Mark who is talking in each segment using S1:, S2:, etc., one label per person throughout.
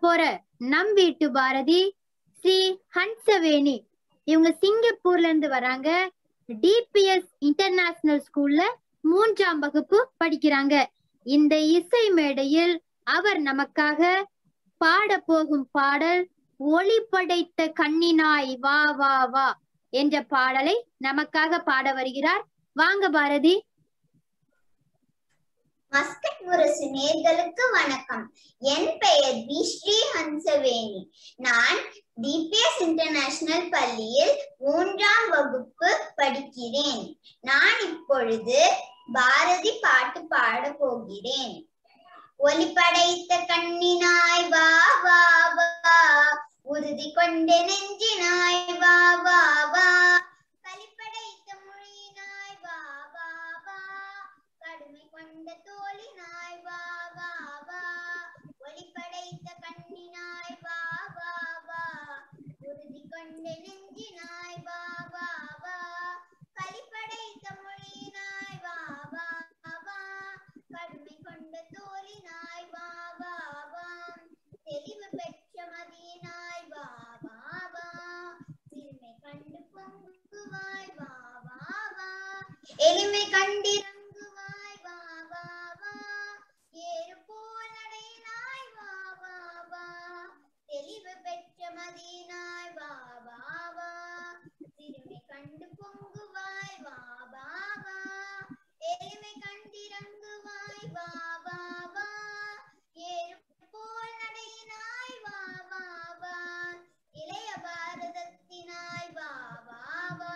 S1: போற நம் வீட்டு பாரதி ஸ்ரீ ஹன்சவேணி இவங்க சிங்கப்பூர்ல இருந்து வராங்க டிபிஎஸ் இன்டர்நேஷனல் ஸ்கூல்ல மூன்றாம் வகுப்பு படிக்கிறாங்க இந்த இசை மேடையில் அவர் நமக்காக பாட போகும் பாடல் ஒளி படைத்த கண்ணினாய் வா வா வா என்ற பாடலை நமக்காக பாட வருகிறார் வாங்க பாரதி
S2: மஸ்கட் முரசு நேர்களுக்கு வணக்கம் என் பெயர் வி ஸ்ரீ ஹன்சவேணி நான் டிபிஎஸ் இன்டர்நேஷனல் பள்ளியில் மூன்றாம் வகுப்பு படிக்கிறேன் நான் இப்பொழுது பாரதி பாட்டு பாட போகிறேன் ஒளி படைத்த கண்ணினாய் வா வா வா உறுதி கொண்ட நெஞ்சினாய் வா வா வா களிப்படைத்த மொழியினாய் வா வா வா கடுமை கொண்ட தோழினாய் வா வா வா ஒளி படைத்த கண்ணினாய் வா வா வா உறுதி கொண்ட நெஞ்சினாய் வா வா வா களிப்படைத்த மொழியினாய் வா வா வா கடுமை கொண்ட தோழினாய் வா வா வா தெளிவு பெற்ற மதியினாய் வா வா வா சிறுமை கண்டு பொங்குவாய் வா வா வா எளிமை கண்டிறங்குவாய் வா வா வா ஏறு போல் நடையினாய் வா வா வா தெளிவு பெற்ற மதியினாய் வா வா வா சிறுமை கண்டு பொங்குவாய் வா வா வா எளிமை கண்டிறங்குவாய் வா வா வா ஏறு போல் நடையினாய் வா வா வா இளைய பாரதத்தினாய் வா வா வா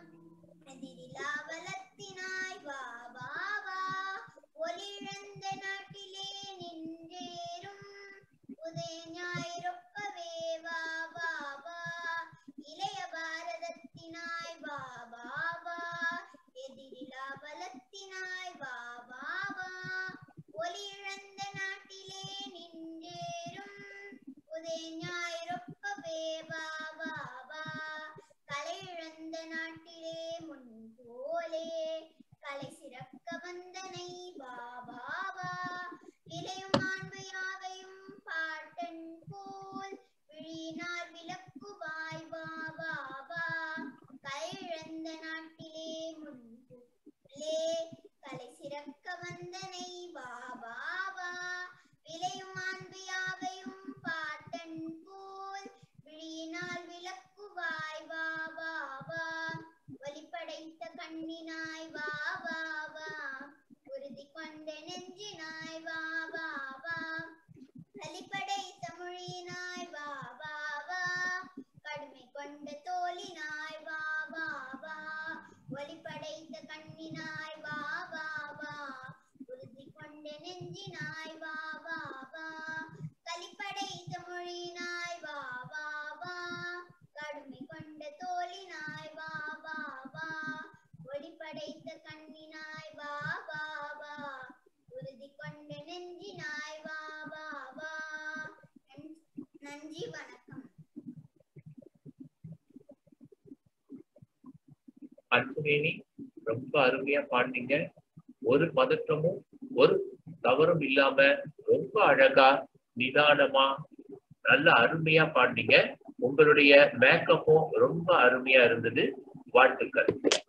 S2: எதிரிலாவலத்தினாய் வா வா வா ஒளிழந்த நாட்டிலே நின்றேறும் உதய ஞாயிறொப்பவே வா வா வா இளைய பாரதத்தினாய் வா வா வா எதிரிலாவலத்தினாய் வா வா வா ஒளி இழந்த நாட்டிலே நின்றேறும் உதய ஞாயிறொப்பவே வா வா வா கலை இழந்த நாட்டிலே முன் போலே கலை சிறக்க வந்தனை வா வா வா இலையும் மாண்பு யாவையும் பாட்டன் போல் விழியினால் விளக்குவாய் வா வா வா கலை இழந்த நாட்டிலே முன் போலே கலை சிறக்க வந்தனை வா வா வா விளையும் மாண்பு யாவையும் பாட்டன் போல் விழியினால் விளக்குவாய் வா வா வா ஒளிப்படைத்த கண்ணினாய் வா வா வா உறுதி கொண்ட நெஞ்சினாய் வா வா வா கலிப்படைத்த மொழியினாய் வா வா வா கடுமை கொண்ட தோலினாய் வா வா வா ஒளிப்படைத்த கண்ணினாய் வா வா வா உறுதி கொண்ட நெஞ்சினாய் வா வா வா கலிப்படைத்த மொழியினாய் வா வா வா கடுமை கொண்ட தோலினாய் வா வா வா ஒளிப்படைத்த கண்ணினாய் வா வா வா உறுதி கொண்ட நெஞ்சினாய் வா வா வா நன்- நன்றி வணக்கம்
S3: அன்புமேனி ரொம்ப அருமையா பாடினீங்க ஒரு பதற்றமும் ஒரு தவறும் இல்லாம ரொம்ப அழகா நிதானமா நல்ல அருமையா பாடினீங்க உங்களுடைய மேக்கப்பும் ரொம்ப அருமையா இருந்தது வாழ்த்துக்கள்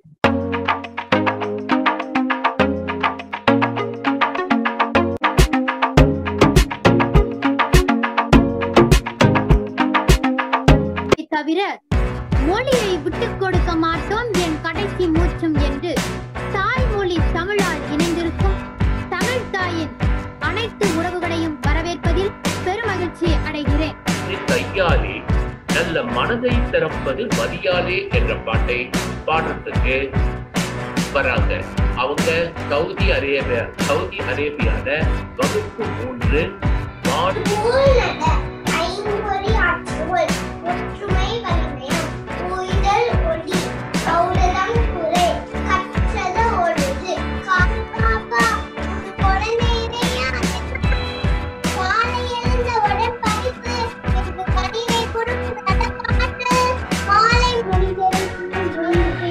S1: இதை தவிர மொழியை விட்டுக் கொடுக்க மாட்டோம் என் கடைசி மூச்சும் என்று தாய்மொழி தமிழால் இணைந்திருக்கும் தமிழ் தாயின் அனைத்து உறவுகளையும் வரவேற்பதில் பெருமகிழ்ச்சி அடைகிறேன்
S3: கையாலே நல்ல மனதை திறப்பது மதியாலே என்ற பாட்டை பாடுறதுக்கு வராங்க அவங்க சவுதி அரேபியா சவுதி அரேபியால வகுப்பு மூன்று மாடு
S2: ஐம்பொறி ஆற்றுவோல் ஒற்றுமை வலிமையம் உயிரல் ஒளி சௌரதம் குறை கற்றது ஒழுது காப்பா குழந்தையா காலை எழுந்தவுடன் படிப்பு எனக்கு கணினை கொடுத்து பாட்டு மாலை முடிந்தது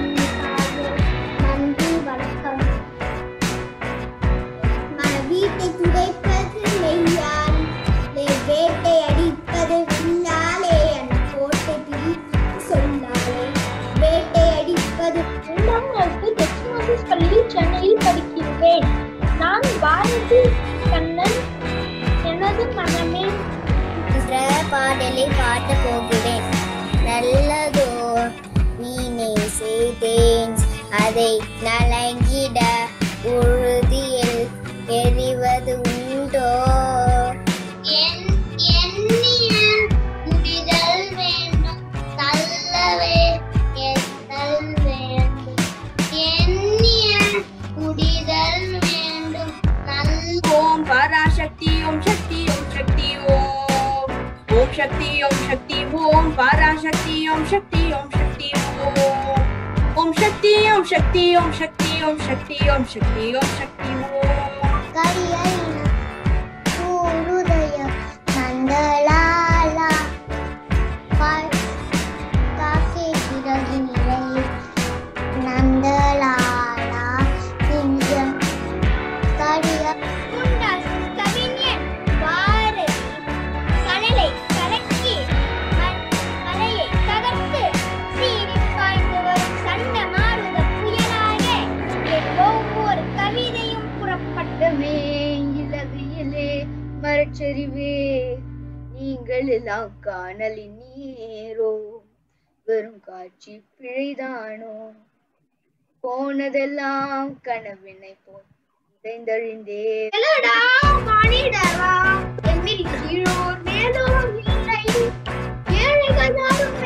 S2: நன்றி வணக்கம் வீட்டை எனது கண்ணன் எனது மனமே என்ற பாடலை பாடப் போகிறேன் நல்லதோ வீணை செய்தேன் அதை நலங்கிட உறுதியில் எறிவது உண்டோ என் எண்ணிய முடிதல் வேண்டும் தள்ளவே எத்தல் வேண்டும் எண்ணிய முடிதல் வேண்டும் நல்
S4: ஓம் பராசக்தி ஓம் சக்தி ஓம் சக்தி ஓம் ஓம் சக்தி ஓம் சக்தி ஓம் பராசக்தி ஓம் சக்தி ஓம் சக்தி ஓம் ஓம் சக்தி ஓம் சக்தி ஓம் சக்தி ஓம் சக்தி ஓம் சக்தி ஓம் சக்தி ஓம்
S2: கரியைன சூருதய நந்தலாலா பாய் காக்கே சிறகி நிலை நந்தலாலா இந்திய கரிய முண்டாஸ் கவிஞன் பாரதி கடலை கலக்கி மண் மலையை தகர்த்து சீறி பாய்ந்து வரும் சண்ட மாறுத புயலாக என் ஒவ்வொரு கவிதையும் புறப்பட்டமே
S1: இலகையிலே மரச்சரிவே நீங்கள் எல்லாம் காணலின் நீரோ வெறும் காட்சி பிழைதானோ போனதெல்லாம் கனவினை போல் இதைந்தழிந்தே
S2: எழடா மானிடரா எம்மில் கீழோர் மேலோர் இல்லை ஏழைகள் யாரும்